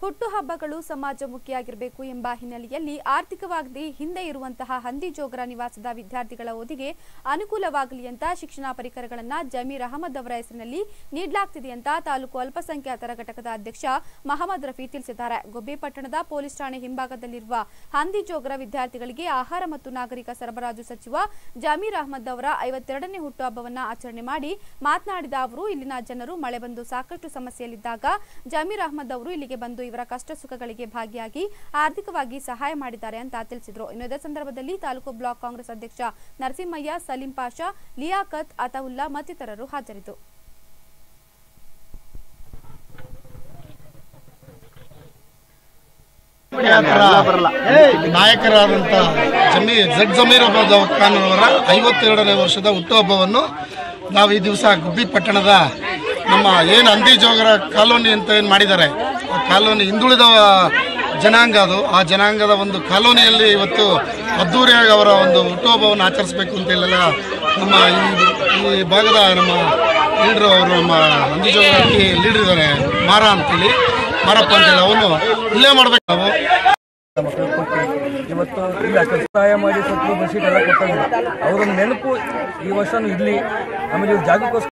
ಹುಟ್ಟುಹಬ್ಬಗಳು ಸಮಾಜಮುಖಿಯಾಗಿರಬೇಕು ಎಂಬ ಹಿನ್ನೆಲೆಯಲ್ಲಿ ಆರ್ಥಿಕವಾಗಿ ಹಿಂದೆ ಇರುವಂತಹ ಹಂದಿಜೋಗರ ನಿವಾಸದ ವಿದ್ಯಾರ್ಥಿಗಳ ಓದಿಗೆ ಅನುಕೂಲವಾಗಲಿ ಅಂತ ಶಿಕ್ಷಣ ಪರಿಕರಗಳನ್ನು ಜಮೀರ್ ಅಹಮದ್ ಅವರ ಹೆಸರಿನಲ್ಲಿ ನೀಡಲಾಗ್ತಿದೆ ಅಂತ ತಾಲೂಕು ಅಲ್ಪಸಂಖ್ಯಾತರ ಘಟಕದ ಅಧ್ಯಕ್ಷ ಮಹಮ್ಮದ್ ರಫಿ ತಿಳಿಸಿದ್ದಾರೆ ಗೊಬ್ಬೆ ಪಟ್ಟಣದ ಪೊಲೀಸ್ ಠಾಣೆ ಹಿಂಭಾಗದಲ್ಲಿರುವ ಹಂದಿಜೋಗರ ವಿದ್ಯಾರ್ಥಿಗಳಿಗೆ ಆಹಾರ ಮತ್ತು ನಾಗರಿಕ ಸರಬರಾಜು ಸಚಿವ ಜಮೀರ್ ಅಹಮದ್ ಅವರ ಐವತ್ತೆರಡನೇ ಹುಟ್ಟುಹಬ್ಬವನ್ನು ಆಚರಣೆ ಮಾಡಿ ಮಾತನಾಡಿದ ಅವರು ಇಲ್ಲಿನ ಜನರು ಮಳೆ ಬಂದು ಸಾಕಷ್ಟು ಸಮಸ್ಯೆಯಲ್ಲಿದ್ದಾಗ ಜಮೀರ್ ಅಹಮದ್ ಅವರು ಇಲ್ಲಿಗೆ ಬಂದು ಇವರ ಕಷ್ಟ ಸುಖಗಳಿಗೆ ಭಾಗಿಯಾಗಿ ಆರ್ಥಿಕವಾಗಿ ಸಹಾಯ ಮಾಡಿದ್ದಾರೆ ಅಂತ ತಿಳಿಸಿದರು ಇನ್ನು ಇದೇ ಸಂದರ್ಭದಲ್ಲಿ ತಾಲೂಕು ಬ್ಲಾಕ್ ಕಾಂಗ್ರೆಸ್ ಅಧ್ಯಕ್ಷ ನರಸಿಂಹಯ್ಯ ಸಲೀಂ ಪಾಷಾ ಲಿಯಾಕತ್ ಅತಾವುಲ್ಲಾ ಮತ್ತಿತರರು ಹಾಜರಿದ್ದರು ನಾಯಕರಾದಂಥ ಜಮೀ ಜಡ್ ಜಮೀರ್ ಅಹಮದ್ ಖಾನ್ ಅವರ ಐವತ್ತೆರಡನೇ ವರ್ಷದ ಹುಟ್ಟುಹಬ್ಬವನ್ನು ನಾವು ಈ ದಿವಸ ಗುಬ್ಬಿ ಪಟ್ಟಣದ ನಮ್ಮ ಏನು ಅಂದಿಜೋಗರ ಕಾಲೋನಿ ಅಂತ ಏನು ಮಾಡಿದ್ದಾರೆ ಆ ಕಾಲೋನಿ ಹಿಂದುಳಿದ ಜನಾಂಗ ಅದು ಆ ಜನಾಂಗದ ಒಂದು ಕಾಲೋನಿಯಲ್ಲಿ ಇವತ್ತು ಅದ್ದೂರಿಯಾಗಿ ಅವರ ಒಂದು ಹುಟ್ಟುಹಬ್ಬವನ್ನು ಆಚರಿಸಬೇಕು ಅಂತ ಇಲ್ಲೆಲ್ಲ ನಮ್ಮ ಈ ಈ ಭಾಗದ ನಮ್ಮ ಲೀಡ್ರು ಅವರು ನಮ್ಮ ಅಂದಿಜೋಗರಕ್ಕೆ ಲೀಡ್ರ್ ಇದ್ದಾರೆ ಮಾರ ಅಂತೇಳಿ ಮಾರಪ್ಪ ಅಂತೇಳಿ ಅವನು ಇಲ್ಲೇ ಮಾಡ್ಬೇಕು ನಾವು ಮಕ್ಕಳು ಕೊಟ್ಟು ಇವತ್ತು ಇಲ್ಲ ಸ್ವಲ್ಪ ಸಹಾಯ ಮಾಡಿ ಸ್ವಲ್ಪ ಬಸ್ಸೀಟ್ ಎಲ್ಲ ಕೊಟ್ಟಿದ್ದಾರೆ ಅವ್ರ ನೆನಪು ಈ ವರ್ಷನೂ ಇರಲಿ ಆಮೇಲೆ ಇವ್ರ ಜಾಗಕ್ಕೋಸ್ಕರ